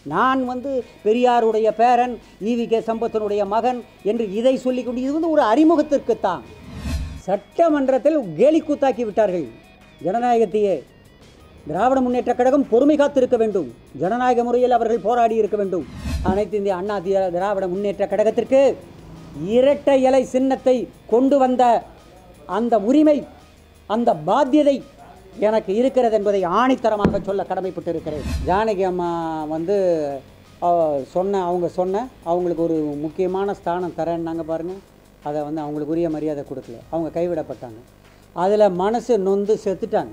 நான் வந்து பெரியாருடைய பேரன் ஈவி கே சம்பத்தனுடைய மகன் என்று இதை சொல்லிக்கொண்டு இது வந்து ஒரு அறிமுகத்திற்குத்தான் சட்டமன்றத்தில் கேலி கூத்தாக்கி விட்டார்கள் ஜனநாயகத்தையே திராவிட முன்னேற்ற கழகம் பொறுமை காத்திருக்க வேண்டும் ஜனநாயக முறையில் அவர்கள் போராடி இருக்க வேண்டும் அனைத்து இந்திய அண்ணா தி- திராவிட முன்னேற்ற கழகத்திற்கு இரட்டை இலை சின்னத்தை கொண்டு வந்த அந்த உரிமை அந்த பாத்தியதை எனக்கு இருக்கிறது என்பதை ஆணித்தரமாக சொல்ல கடமைப்பட்டிருக்கிறேன் ஜானகி அம்மா வந்து அவ- சொன்ன அவங்க சொன்ன அவங்களுக்கு ஒரு முக்கியமான ஸ்தானம் தரேன்னாங்க பாருங்கள் அதை வந்து அவங்களுக்கு உரிய மரியாதை கொடுக்கல அவங்க கைவிடப்பட்டாங்க அதில் மனசு நொந்து செத்துட்டாங்க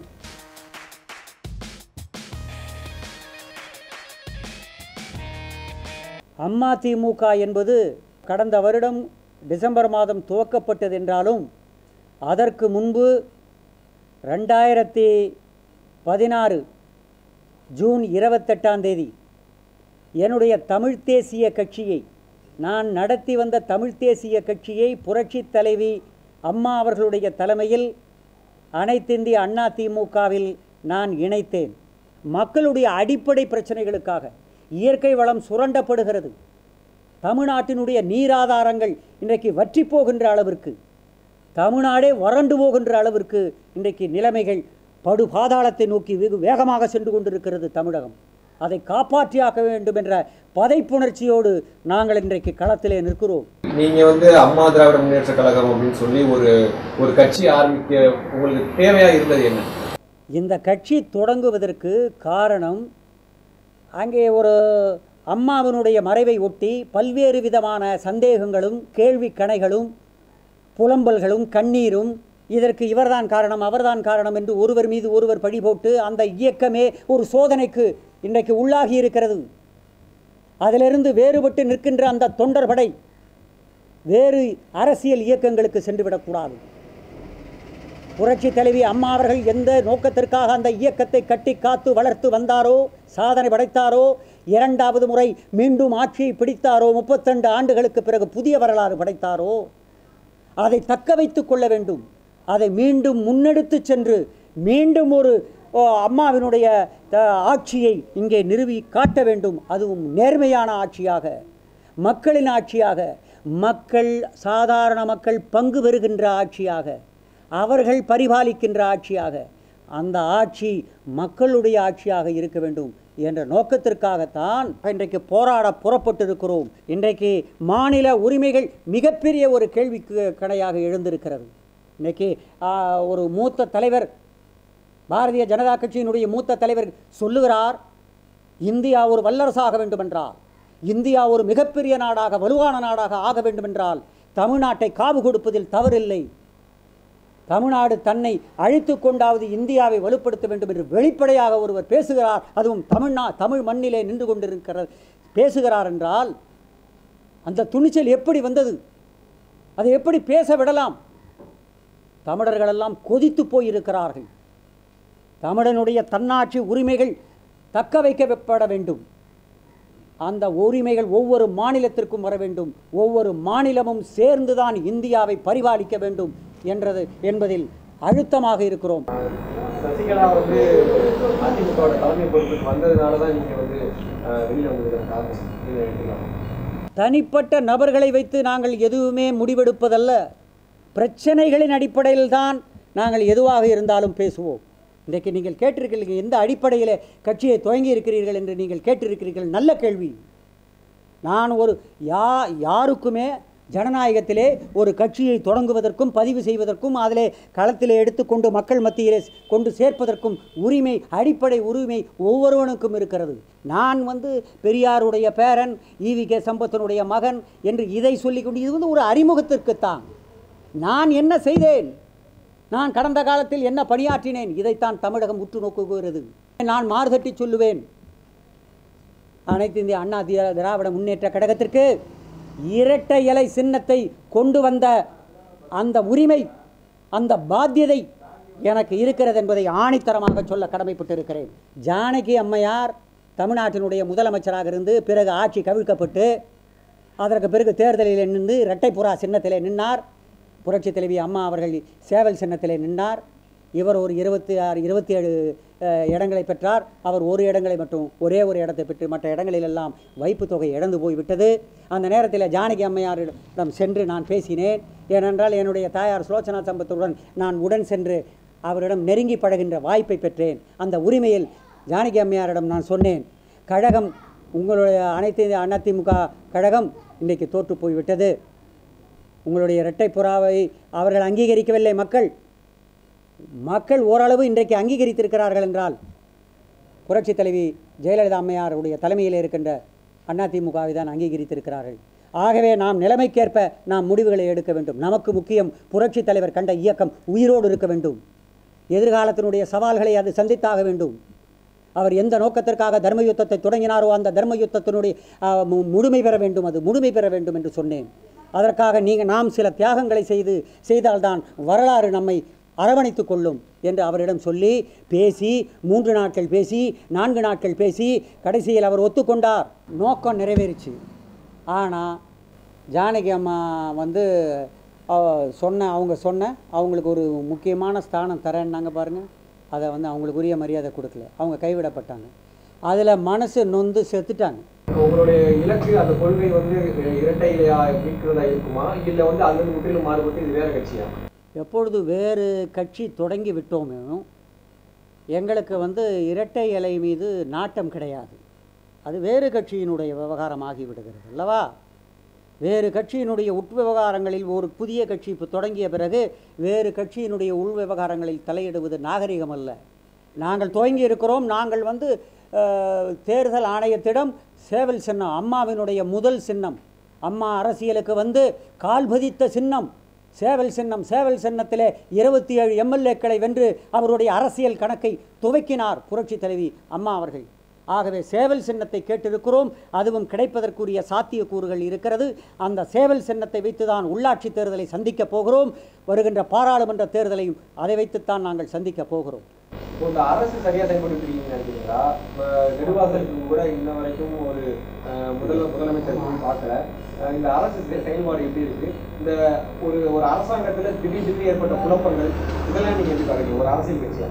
அம்மா திமுக என்பது கடந்த வருடம் டிசம்பர் மாதம் துவக்கப்பட்டது என்றாலும் அதற்கு முன்பு ரெண்டாயிரத்தி பதினாறு ஜூன் இருபத்தெட்டாம் தேதி என்னுடைய தமிழ் தேசிய கட்சியை நான் நடத்தி வந்த தமிழ் தேசிய கட்சியை புரட்சித் தலைவி அம்மா அவர்களுடைய தலைமையில் அனைத்திந்திய அண்ணா திமுகவில் நான் இணைத்தேன் மக்களுடைய அடிப்படை பிரச்சனைகளுக்காக இயற்கை வளம் சுரண்டப்படுகிறது தமிழ்நாட்டினுடைய நீராதாரங்கள் இன்றைக்கு வற்றி போகின்ற அளவிற்கு தமிழ்நாடே வறண்டு போகின்ற அளவிற்கு இன்றைக்கு நிலைமைகள் படு பாதாளத்தை நோக்கி வெகு வேகமாக சென்று கொண்டிருக்கிறது தமிழகம் அதை காப்பாற்றியாக்க வேண்டும் என்ற பதைப்புணர்ச்சியோடு நாங்கள் இன்றைக்கு களத்திலே நிற்கிறோம் நீங்க வந்து அம்மா திராவிட முன்னேற்ற கழகம் அப்படின்னு சொல்லி ஒரு ஒரு கட்சி ஆரம்பிக்க உங்களுக்கு தேவையா இருந்தது என்ன இந்த கட்சி தொடங்குவதற்கு காரணம் அங்கே ஒரு அம்மாவினுடைய மறைவை ஒட்டி பல்வேறு விதமான சந்தேகங்களும் கேள்வி கணைகளும் புலம்பல்களும் கண்ணீரும் இதற்கு இவர்தான் காரணம் அவர்தான் காரணம் என்று ஒருவர் மீது ஒருவர் பழி போட்டு அந்த இயக்கமே ஒரு சோதனைக்கு இன்றைக்கு உள்ளாகி இருக்கிறது அதிலிருந்து வேறுபட்டு நிற்கின்ற அந்த தொண்டர் படை வேறு அரசியல் இயக்கங்களுக்கு சென்றுவிடக்கூடாது புரட்சி தலைவி அம்மா அவர்கள் எந்த நோக்கத்திற்காக அந்த இயக்கத்தை கட்டி காத்து வளர்த்து வந்தாரோ சாதனை படைத்தாரோ இரண்டாவது முறை மீண்டும் ஆட்சியை பிடித்தாரோ முப்பத்திரெண்டு ஆண்டுகளுக்கு பிறகு புதிய வரலாறு படைத்தாரோ அதை தக்க வைத்துக் கொள்ள வேண்டும் அதை மீண்டும் முன்னெடுத்து சென்று மீண்டும் ஒரு ஓ, அம்மாவினுடைய த, ஆட்சியை இங்கே நிறுவி காட்ட வேண்டும் அதுவும் நேர்மையான ஆட்சியாக மக்களின் ஆட்சியாக மக்கள் சாதாரண மக்கள் பங்கு பெறுகின்ற ஆட்சியாக அவர்கள் பரிபாலிக்கின்ற ஆட்சியாக அந்த ஆட்சி மக்களுடைய ஆட்சியாக இருக்க வேண்டும் என்ற நோக்கத்திற்காகத்தான் இன்றைக்கு போராட புறப்பட்டிருக்கிறோம் இன்றைக்கு மாநில உரிமைகள் மிகப்பெரிய ஒரு கேள்விக்கு கணையாக எழுந்திருக்கிறது இன்றைக்கி ஆ, ஒரு மூத்த தலைவர் பாரதிய ஜனதா கட்சியினுடைய மூத்த தலைவர் சொல்லுகிறார் இந்தியா ஒரு வல்லரசாக வேண்டுமென்றால் இந்தியா ஒரு மிகப்பெரிய நாடாக வலுவான நாடாக ஆக வேண்டுமென்றால் தமிழ்நாட்டை காவு கொடுப்பதில் தவறில்லை தமிழ்நாடு தன்னை அழித்து கொண்டாவது இந்தியாவை வலுப்படுத்த வேண்டும் என்று வெளிப்படையாக ஒருவர் பேசுகிறார் அதுவும் தமிழ்நா தமிழ் மண்ணிலே நின்று கொண்டிருக்கிறார் பேசுகிறார் என்றால் அந்த துணிச்சல் எப்படி வந்தது அதை எப்படி பேச விடலாம் தமிழர்களெல்லாம் கொதித்து போயிருக்கிறார்கள் தமிழனுடைய தன்னாட்சி உரிமைகள் தக்க வைக்கப்பட வேண்டும் அந்த உரிமைகள் ஒவ்வொரு மாநிலத்திற்கும் வர வேண்டும் ஒவ்வொரு மாநிலமும் சேர்ந்துதான் இந்தியாவை பரிபாலிக்க வேண்டும் என்றது என்பதில் அழுத்தமாக இருக்கிறோம் சசிகலா வந்து அதிமுகவோட தலைமை பொறுப்புக்கு வந்ததுனால தான் நீங்க வந்து அஹ், வெளியில வந்ததுக்கான காரணம் நீங்க எடுத்துக்கலாம் தனிப்பட்ட நபர்களை வைத்து நாங்கள் எதுவுமே முடிவெடுப்பதல்ல பிரச்சனைகளின் அடிப்படையில் தான் நாங்கள் எதுவாக இருந்தாலும் பேசுவோம் இன்றைக்கு நீங்கள் கேட்டிருக்கிறீர்கள் எந்த அடிப்படையில் கட்சியை துவங்கி இருக்கிறீர்கள் என்று நீங்கள் கேட்டிருக்கிறீர்கள் நல்ல கேள்வி நான் ஒரு யா யாருக்குமே ஜனநாயகத்திலே ஒரு கட்சியை தொடங்குவதற்கும் பதிவு செய்வதற்கும் அதிலே களத்திலே எடுத்துக்கொண்டு மக்கள் மத்தியிலே கொண்டு சேர்ப்பதற்கும் உரிமை அடிப்படை உரிமை ஒவ்வொருவனுக்கும் இருக்கிறது நான் வந்து பெரியாருடைய பேரன் ஈவி கே சம்பத்தனுடைய மகன் என்று இதை சொல்லிக்கொண்டு இது வந்து ஒரு அறிமுகத்திற்குத்தான் நான் என்ன செய்தேன் நான் கடந்த காலத்தில் என்ன பணியாற்றினேன் இதைத்தான் தமிழகம் உற்று நோக்குகிறது நான் மாறுதட்டி சொல்லுவேன் அனைத்து இந்திய அண்ணா தி- திராவிட முன்னேற்ற கழகத்திற்கு இரட்டை இலை சின்னத்தை கொண்டு வந்த அந்த உரிமை அந்த பாத்தியதை எனக்கு இருக்கிறது என்பதை ஆணித்தரமாக சொல்ல கடமைப்பட்டிருக்கிறேன் ஜானகி அம்மையார் தமிழ்நாட்டினுடைய முதலமைச்சராக இருந்து பிறகு ஆட்சி கவிழ்க்கப்பட்டு அதற்கு பிறகு தேர்தலில் நின்று இரட்டைப்புறா சின்னத்திலே நின்னார் புரட்சி தலைவி அம்மா அவர்கள் சேவல் சின்னத்திலே நின்னார் இவர் ஒரு இருபத்தி ஆறு இருபத்தி ஏழு அஹ், இடங்களை பெற்றார் அவர் ஒரு இடங்களை மட்டும் ஒரே ஒரு இடத்தை பெற்று மற்ற இடங்களிலெல்லாம் வைப்பு தொகை இழந்து போய்விட்டது அந்த நேரத்தில் ஜானகி அம்மையாரிடம் சென்று நான் பேசினேன் ஏனென்றால் என்னுடைய தாயார் சுலோச்சனா சம்பத்துடன் நான் உடன் சென்று அவரிடம் நெருங்கி பழகின்ற வாய்ப்பை பெற்றேன் அந்த உரிமையில் ஜானகி அம்மையாரிடம் நான் சொன்னேன் கழகம் உங்களுடைய அனைத்து அதிமுக கழகம் இன்றைக்கு தோற்று போய்விட்டது உங்களுடைய இரட்டை புறாவை அவர்கள் அங்கீகரிக்கவில்லை மக்கள் மக்கள் ஓரளவு இன்றைக்கு அங்கீகரித்திருக்கிறார்கள் என்றால் புரட்சித் தலைவி ஜெயலலிதா அம்மையாருடைய தலைமையில் இருக்கின்ற அதிமுகவை தான் அங்கீகரித்திருக்கிறார்கள் ஆகவே நாம் நிலைமைக்கேற்ப நாம் முடிவுகளை எடுக்க வேண்டும் நமக்கு முக்கியம் புரட்சித் தலைவர் கண்ட இயக்கம் உயிரோடு இருக்க வேண்டும் எதிர்காலத்தினுடைய சவால்களை அது சந்தித்தாக வேண்டும் அவர் எந்த நோக்கத்திற்காக தர்ம யுத்தத்தை தொடங்கினாரோ அந்த தர்ம யுத்தத்தினுடைய ஆ, மு- முழுமை பெற வேண்டும் அது முழுமை பெற வேண்டும் என்று சொன்னேன் அதற்காக நீங்கள் நாம் சில தியாகங்களை செய்து செய்தால்தான் வரலாறு நம்மை அரவணைத்துக் கொள்ளும் என்று அவரிடம் சொல்லி பேசி மூன்று நாட்கள் பேசி நான்கு நாட்கள் பேசி கடைசியில் அவர் ஒத்துக்கொண்டார் நோக்கம் நிறைவேறிச்சு ஆனால் ஜானகி அம்மா வந்து அவ- சொன்ன அவங்க சொன்ன அவங்களுக்கு ஒரு முக்கியமான ஸ்தானம் தரேன்னாங்க பாருங்கள் அதை வந்து அவங்களுக்கு உரிய மரியாதை கொடுக்கல அவங்க கைவிடப்பட்டாங்க அதில் மனசு நொந்து செத்துட்டாங்க உங்களுடைய இலக்கு அந்த கொள்கை வந்து இரட்டை இலையா மீட்கிறதா இருக்குமா இல்ல வந்து அது வந்து முற்றிலும் மாறுபட்டு இது வேற கட்சியா எப்பொழுது வேறு கட்சி தொடங்கி விட்டோமோ எங்களுக்கு வந்து இரட்டை இலை மீது நாட்டம் கிடையாது அது வேறு கட்சியினுடைய விவகாரமாகி விடுகிறது அல்லவா வேறு கட்சியினுடைய உட்விவகாரங்களில் ஒரு புதிய கட்சி இப்போ தொடங்கிய பிறகு வேறு கட்சியினுடைய உள் விவகாரங்களில் தலையிடுவது நாகரிகம் அல்ல நாங்கள் துவங்கி இருக்கிறோம் நாங்கள் வந்து அஹ், தேர்தல் ஆணையத்திடம் சேவல் சின்னம் அம்மாவினுடைய முதல் சின்னம் அம்மா அரசியலுக்கு வந்து கால் பதித்த சின்னம் சேவல் சின்னம் சேவல் சின்னத்திலே இருபத்தி ஏழு எம்எல்ஏக்களை வென்று அவருடைய அரசியல் கணக்கை துவக்கினார் புரட்சி தலைவி அம்மா அவர்கள் ஆகவே சேவல் சின்னத்தை கேட்டிருக்கிறோம் அதுவும் கிடைப்பதற்குரிய சாத்தியக்கூறுகள் இருக்கிறது அந்த சேவல் சின்னத்தை வைத்துதான் உள்ளாட்சி தேர்தலை சந்திக்கப் போகிறோம் வருகின்ற பாராளுமன்ற தேர்தலையும் அதை வைத்துத்தான் நாங்கள் சந்திக்கப் போகிறோம் இப்போ இந்த அரசு சரியா செயல்படுத்துறீங்கன்னு நினைக்கிறீங்களா இப்ப நெடுவாசலுக்கு கூட இன்ன வரைக்கும் ஒரு அஹ், முதல் முதலமைச்சர் போய் பார்க்கல அஹ், இந்த அரசு செ- செயல்பாடு எப்படி இருக்கு இந்த ஒரு ஒரு அரசாங்கத்துல திடீர் திடீர் ஏற்பட்ட குழப்பங்கள் இதெல்லாம் நீங்க எப்படி பாருங்க ஒரு அரசியல் கட்சியா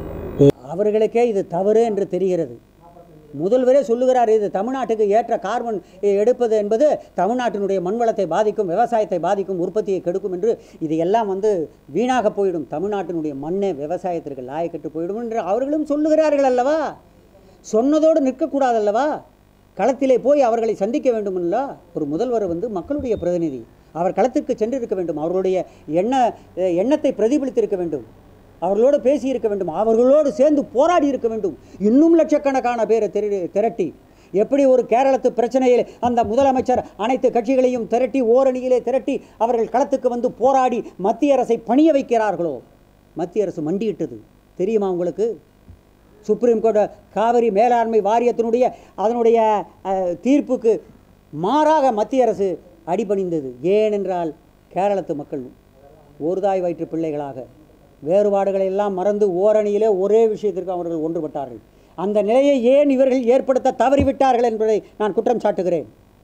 அவர்களுக்கே இது தவறு என்று தெரிகிறது முதல்வரே சொல்லுகிறார் இது தமிழ்நாட்டுக்கு ஏற்ற கார்பன் எடுப்பது என்பது தமிழ்நாட்டினுடைய மண்வளத்தை பாதிக்கும் விவசாயத்தை பாதிக்கும் உற்பத்தியை கெடுக்கும் என்று இது எல்லாம் வந்து வீணாக போயிடும் தமிழ்நாட்டினுடைய மண்ணே விவசாயத்திற்கு லாயக்கெட்டு போயிடும் என்று அவர்களும் சொல்லுகிறார்கள் அல்லவா சொன்னதோடு நிற்கக்கூடாது அல்லவா களத்திலே போய் அவர்களை சந்திக்க வேண்டுமல்ல ஒரு முதல்வர் வந்து மக்களுடைய பிரதிநிதி அவர் களத்திற்கு சென்றிருக்க வேண்டும் அவர்களுடைய எண்ண எண்ணத்தை பிரதிபலித்திருக்க வேண்டும் அவர்களோடு பேசியிருக்க வேண்டும் அவர்களோடு சேர்ந்து போராடி இருக்க வேண்டும் இன்னும் லட்சக்கணக்கான பேரை திரட்டி திரட்டி எப்படி ஒரு கேரளத்து பிரச்சனையில் அந்த முதலமைச்சர் அனைத்து கட்சிகளையும் திரட்டி ஓரணியிலே திரட்டி அவர்கள் களத்துக்கு வந்து போராடி மத்திய அரசை பணிய வைக்கிறார்களோ மத்திய அரசு மண்டியிட்டது தெரியுமா உங்களுக்கு சுப்ரீம் கோர்ட் காவிரி மேலாண்மை வாரியத்தினுடைய அதனுடைய அஹ், தீர்ப்புக்கு மாறாக மத்திய அரசு அடிபணிந்தது ஏனென்றால் கேரளத்து மக்கள் ஒருதாய் வயிற்று பிள்ளைகளாக வேறுபாடுகளை எல்லாம் மறந்து ஓரணியிலே ஒரே விஷயத்திற்கு அவர்கள் ஒன்றுபட்டார்கள் அந்த நிலையை ஏன் இவர்கள் ஏற்படுத்த தவறிவிட்டார்கள் என்பதை நான் குற்றம் சாட்டுகிறேன்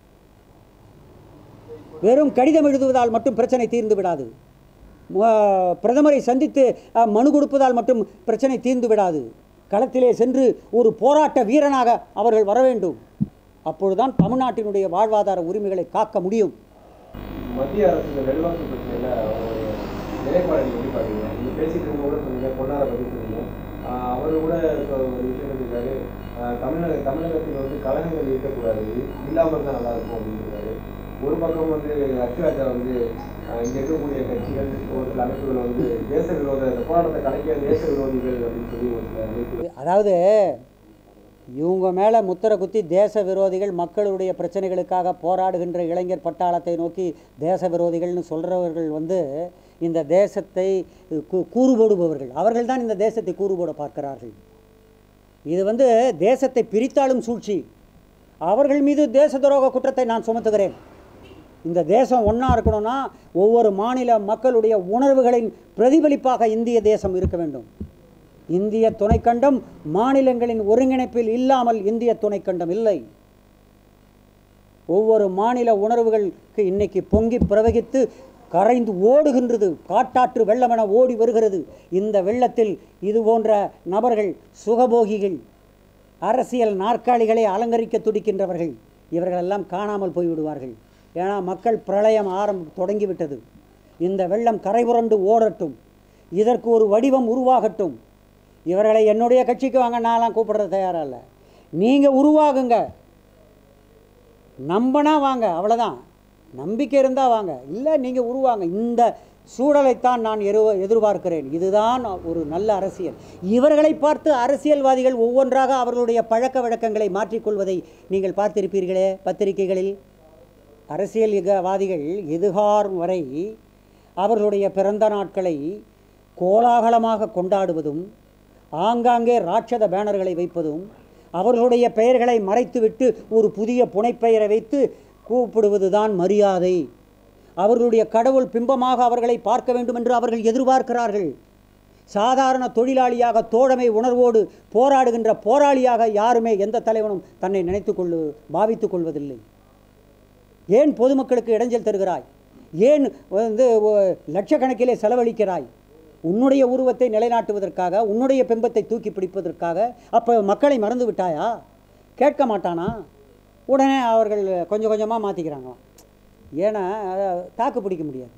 வெறும் கடிதம் எழுதுவதால் மட்டும் பிரச்சனை தீர்ந்து விடாது மு- பிரதமரை சந்தித்து அஹ், மனு கொடுப்பதால் மட்டும் பிரச்சனை தீர்ந்து விடாது களத்திலே சென்று ஒரு போராட்ட வீரனாக அவர்கள் வர வேண்டும் அப்பொழுதுதான் தமிழ்நாட்டினுடைய வாழ்வாதார உரிமைகளை காக்க முடியும் மத்திய அரசு இந்த நெடுவாசல் பிரச்சனையில அவருடைய நிலைப்பாடு நீங்க எப்படி பாருங்க நீங்க பேசிட்டு இருக்கும் கூட சொன்னீங்க பொன்னார பத்தி சொன்னீங்க ஆஹ் அவரு கூட இப்ப ஒரு விஷயம் சொல்லியிருக்காரு ஆஹ் தமிழக தமிழகத்தில் வந்து கழகங்கள் இருக்கக்கூடாது இல்லாம இருந்தா நல்லா இருக்கும் அப்படின்னு சொல்றாரு ஒரு பக்கம் வந்து அச்சுராஜா வந்து ஆஹ் இங்க இருக்கக்கூடிய கட்சிகள் ஒரு சில அமைப்புகள் வந்து தேச விரோத இந்த போராட்டத்தை கலைக்க தேச விரோதிகள் அப்படின்னு சொல்லி ஒரு சில அமைப்பு அதாவது இவங்க மேலே முத்திரை குத்தி தேச விரோதிகள் மக்களுடைய பிரச்சனைகளுக்காக போராடுகின்ற இளைஞர் பட்டாளத்தை நோக்கி தேச விரோதிகள்னு சொல்கிறவர்கள் வந்து இந்த தேசத்தை கூ கூறுபோடுபவர்கள் அவர்கள் தான் இந்த தேசத்தை கூறுபோட பார்க்கிறார்கள் இது வந்து தேசத்தை பிரித்தாலும் சூழ்ச்சி அவர்கள் மீது தேச துரோக குற்றத்தை நான் சுமத்துகிறேன் இந்த தேசம் ஒன்றா இருக்கணும்னா ஒவ்வொரு மாநில மக்களுடைய உணர்வுகளின் பிரதிபலிப்பாக இந்திய தேசம் இருக்க வேண்டும் இந்திய துணைக்கண்டம் மாநிலங்களின் ஒருங்கிணைப்பில் இல்லாமல் இந்திய துணைக்கண்டம் இல்லை ஒவ்வொரு மாநில உணர்வுகளுக்கு இன்னைக்கு பொங்கி பிரவகித்து கரைந்து ஓடுகின்றது காட்டாற்று வெள்ளமென ஓடி வருகிறது இந்த வெள்ளத்தில் இது போன்ற நபர்கள் சுகபோகிகள் அரசியல் நாற்காலிகளை அலங்கரிக்க துடிக்கின்றவர்கள் இவர்களெல்லாம் காணாமல் போய்விடுவார்கள் ஏன்னா மக்கள் பிரளயம் ஆரம் தொடங்கிவிட்டது இந்த வெள்ளம் கரைபுரண்டு ஓடட்டும் இதற்கு ஒரு வடிவம் உருவாகட்டும் இவர்களை என்னுடைய கட்சிக்கு வாங்க நான்லாம் கூப்பிடுறது தயாராக இல்லை நீங்கள் உருவாகுங்க நம்பனா வாங்க அவ்வளோதான் நம்பிக்கை இருந்தால் வாங்க இல்லை நீங்கள் உருவாங்க இந்த சூழலைத்தான் நான் எரு எதிர்பார்க்கிறேன் இதுதான் ஒரு நல்ல அரசியல் இவர்களை பார்த்து அரசியல்வாதிகள் ஒவ்வொன்றாக அவர்களுடைய பழக்க வழக்கங்களை மாற்றிக்கொள்வதை நீங்கள் பார்த்திருப்பீர்களே பத்திரிகைகளில் அரசியல்வாதிகள் எதுகார் வரை அவர்களுடைய பிறந்த நாட்களை கோலாகலமாக கொண்டாடுவதும் ஆங்காங்கே ராட்சத பேனர்களை வைப்பதும் அவர்களுடைய பெயர்களை மறைத்துவிட்டு ஒரு புதிய புனைப்பெயரை வைத்து கூப்பிடுவதுதான் மரியாதை அவர்களுடைய கடவுள் பிம்பமாக அவர்களை பார்க்க வேண்டும் என்று அவர்கள் எதிர்பார்க்கிறார்கள் சாதாரண தொழிலாளியாக தோழமை உணர்வோடு போராடுகின்ற போராளியாக யாருமே எந்த தலைவனும் தன்னை நினைத்துக் கொள்ளு பாவித்துக் கொள்வதில்லை ஏன் பொதுமக்களுக்கு இடைஞ்சல் தருகிறாய் ஏன் வந்து ஒ- லட்சக்கணக்கிலே செலவழிக்கிறாய் உன்னுடைய உருவத்தை நிலைநாட்டுவதற்காக உன்னுடைய பிம்பத்தை தூக்கி பிடிப்பதற்காக அப்போ மக்களை மறந்து விட்டாயா கேட்க மாட்டானா உடனே அவர்கள் கொஞ்சம் கொஞ்சமாக மாற்றிக்கிறாங்களாம் ஏன்னா அஹ், தாக்கு பிடிக்க முடியாது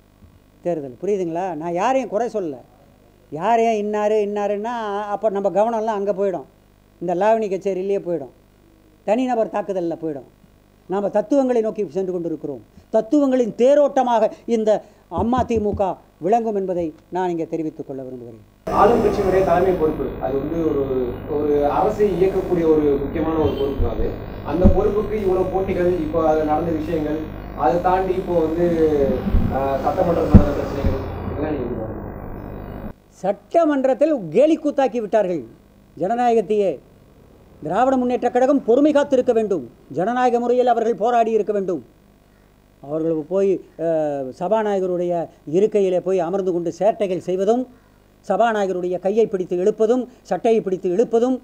தேர்தல் புரியுதுங்களா நான் யாரையும் குறை சொல்லல யாரையும் இன்னாரு இன்னாருன்னா அப்போ நம்ம கவனம்லாம் அங்கே போயிடும் இந்த லாவணி கச்சேரியிலேயே போயிடும் தனிநபர் தாக்குதலில் போயிடும் நாம் தத்துவங்களை நோக்கி சென்று கொண்டிருக்கிறோம் தத்துவங்களின் தேரோட்டமாக இந்த அம்மா திமுக விளங்கும் என்பதை நான் இங்கே தெரிவித்துக் கொள்ள விரும்புகிறேன் ஆளும் கட்சியினுடைய தலைமை பொறுப்பு அது வந்து ஒரு ஒரு அரசை இயக்கக்கூடிய ஒரு முக்கியமான ஒரு பொறுப்பு தான் அது அந்த பொறுப்புக்கு இவ்வளவு போட்டிகள் இப்போ அது நடந்த விஷயங்கள் அதை தாண்டி இப்போ வந்து ஆஹ், சட்டமன்றம் நடந்த பிரச்சனைகள் இதெல்லாம் நீங்க எப்படி பாக்குறீங்க? சட்டமன்றத்தில் கேலி கூத்தாக்கி விட்டார்கள் ஜனநாயகத்தையே திராவிட முன்னேற்றக் கழகம் பொறுமை காத்திருக்க வேண்டும் ஜனநாயக முறையில் அவர்கள் போராடி இருக்க வேண்டும் அவர்கள் போய் அஹ், சபாநாயகருடைய இருக்கையிலே போய் அமர்ந்து கொண்டு சேட்டைகள் செய்வதும் சபாநாயகருடைய கையை பிடித்து இழுப்பதும் சட்டையை பிடித்து இழுப்பதும்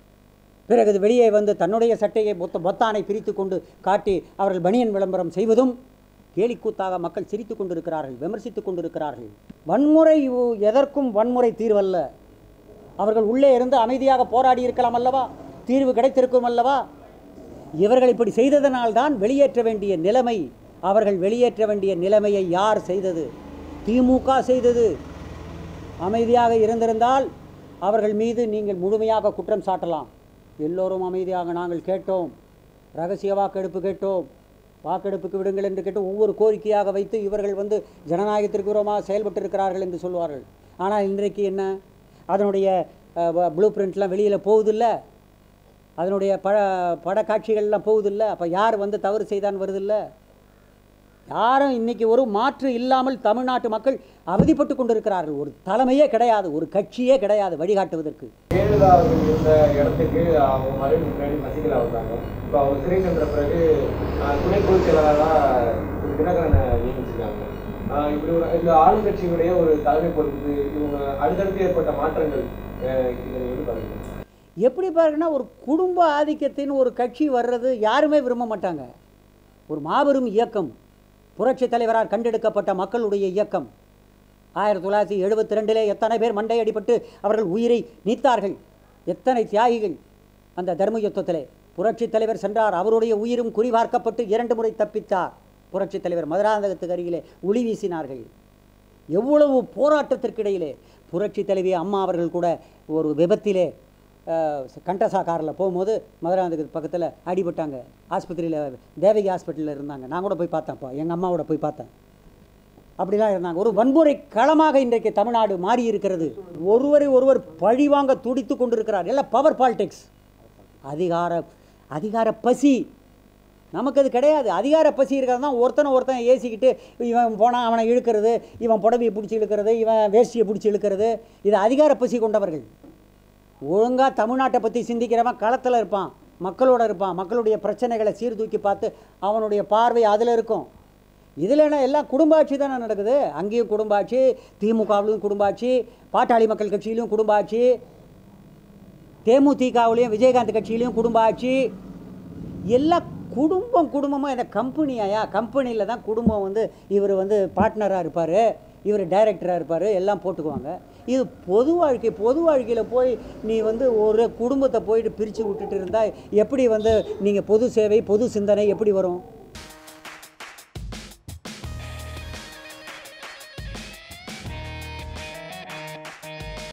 பிறகு இது வெளியே வந்து தன்னுடைய சட்டையை பொத்த பொத்தானை பிரித்து கொண்டு காட்டி அவர்கள் பனியன் விளம்பரம் செய்வதும் கேலிக்கூத்தாக மக்கள் சிரித்து கொண்டிருக்கிறார்கள் விமர்சித்துக் கொண்டிருக்கிறார்கள் வன்முறை உ- எதற்கும் வன்முறை தீர்வல்ல அவர்கள் உள்ளே இருந்து அமைதியாக போராடி இருக்கலாம் அல்லவா தீர்வு கிடைத்திருக்கும் அல்லவா இவர்கள் இப்படி செய்ததனால்தான் வெளியேற்ற வேண்டிய நிலைமை அவர்கள் வெளியேற்ற வேண்டிய நிலைமையை யார் செய்தது திமுக செய்தது அமைதியாக இருந்திருந்தால் அவர்கள் மீது நீங்கள் முழுமையாக குற்றம் சாட்டலாம் எல்லோரும் அமைதியாக நாங்கள் கேட்டோம் ரகசிய வாக்கெடுப்பு கேட்டோம் வாக்கெடுப்புக்கு விடுங்கள் என்று கேட்டு ஒவ்வொரு கோரிக்கையாக வைத்து இவர்கள் வந்து ஜனநாயகத்திற்கு விரோதமாக செயல்பட்டு இருக்கிறார்கள் என்று சொல்வார்கள் ஆனால் இன்றைக்கு என்ன அதனுடைய ப்ளூ பிரிண்ட்லாம் வெளியில் போகுதில்ல அதனுடைய பட படக்காட்சிகள்லாம் போகுதில்ல அப்போ யார் வந்து தவறு செய்தான் வருதில்ல யாரும் இன்னைக்கு ஒரு மாற்று இல்லாமல் தமிழ்நாட்டு மக்கள் அவதிப்பட்டு கொண்டிருக்கிறார்கள் ஒரு தலைமையே கிடையாது ஒரு கட்சியே கிடையாது வழிகாட்டுவதற்கு ஜெயலலிதா அவர்கள் இருந்த இடத்துக்கு அவங்க மறைவுக்கு முன்னாடி சசிகலா வந்தாங்க இப்போ அவங்க சிறை சென்ற பிறகு ஆஹ், துணை பொதுச் செயலாளராக திரு தினகரனை நியமிச்சிருக்காங்க ஆஹ், இப்படி ஒரு இந்த ஆளுங்கட்சியினுடைய ஒரு தலைமை பொறுப்புக்கு இவங்க அடுத்தடுத்து ஏற்பட்ட மாற்றங்கள் ஆஹ், இதை நீங்க எப்படி பாருங்க எப்படி பாருங்கன்னா ஒரு குடும்ப ஆதிக்கத்தின் ஒரு கட்சி வர்றது யாருமே விரும்ப மாட்டாங்க ஒரு மாபெரும் இயக்கம் புரட்சித் தலைவரால் கண்டெடுக்கப்பட்ட மக்களுடைய இயக்கம் ஆயிரத்தி தொள்ளாயிரத்தி எழுபத்தி ரெண்டிலே எத்தனை பேர் மண்டை அடிபட்டு அவர்கள் உயிரை நீத்தார்கள் எத்தனை தியாகிகள் அந்த தர்ம யுத்தத்திலே புரட்சித் தலைவர் சென்றார் அவருடைய உயிரும் குறிபார்க்கப்பட்டு இரண்டு முறை தப்பித்தார் புரட்சித் தலைவர் மதுராந்தகத்துக்கு அருகிலே ஒளி வீசினார்கள் எவ்வளவு போராட்டத்திற்கிடையிலே புரட்சி தலைவி அம்மா அவர்கள் கூட ஒரு விபத்திலே அஹ், கண்டசா காரில் போகும்போது மதுராந்தகத்துக்கு பக்கத்தில் அடிபட்டாங்க ஆஸ்பத்திரியில் தேவகி ஹாஸ்பிட்டலில் இருந்தாங்க நான் கூட போய் பார்த்தேன்ப்பா எங்கள் அம்மாவோட போய் பார்த்தேன் அப்படிலாம் இருந்தாங்க ஒரு வன்முறை களமாக இன்றைக்கு தமிழ்நாடு மாறி இருக்கிறது ஒருவரை ஒருவர் பழிவாங்க துடித்து கொண்டிருக்கிறார் எல்லாம் பவர் பாலிடிக்ஸ் அதிகார அதிகார பசி நமக்கு அது கிடையாது அதிகார பசி இருக்கிறது தான் ஒருத்தனை ஒருத்தன் ஏசிக்கிட்டு இவன் போனால் அவனை இழுக்கிறது இவன் புடவையை பிடிச்சி இழுக்கிறது இவன் வேஷ்டியை பிடிச்சி இழுக்கிறது இது அதிகார பசி கொண்டவர்கள் ஒழுங்காக தமிழ்நாட்டை பற்றி சிந்திக்கிறவன் களத்தில் இருப்பான் மக்களோட இருப்பான் மக்களுடைய பிரச்சனைகளை சீர்தூக்கி பார்த்து அவனுடைய பார்வை அதில் இருக்கும் இதில் என்ன எல்லாம் குடும்ப ஆட்சி தானே நடக்குது அங்கேயும் குடும்ப ஆட்சி திமுகவிலும் குடும்ப ஆட்சி பாட்டாளி மக்கள் கட்சியிலும் குடும்ப ஆட்சி தேமுதிகவிலையும் விஜயகாந்த் கட்சியிலையும் குடும்ப ஆட்சி எல்லாம் குடும்பம் குடும்பமாக என்ன கம்பெனியாயா கம்பெனியில் தான் குடும்பம் வந்து இவர் வந்து பார்ட்னராக இருப்பார் இவர் டைரக்டராக இருப்பார் எல்லாம் போட்டுக்குவாங்க இது பொது வாழ்க்கை பொது வாழ்க்கையில் போய் நீ வந்து ஒரு குடும்பத்தை போயிட்டு பிரித்து விட்டுட்டு இருந்தால் எப்படி வந்து நீங்கள் பொது சேவை பொது சிந்தனை எப்படி வரும்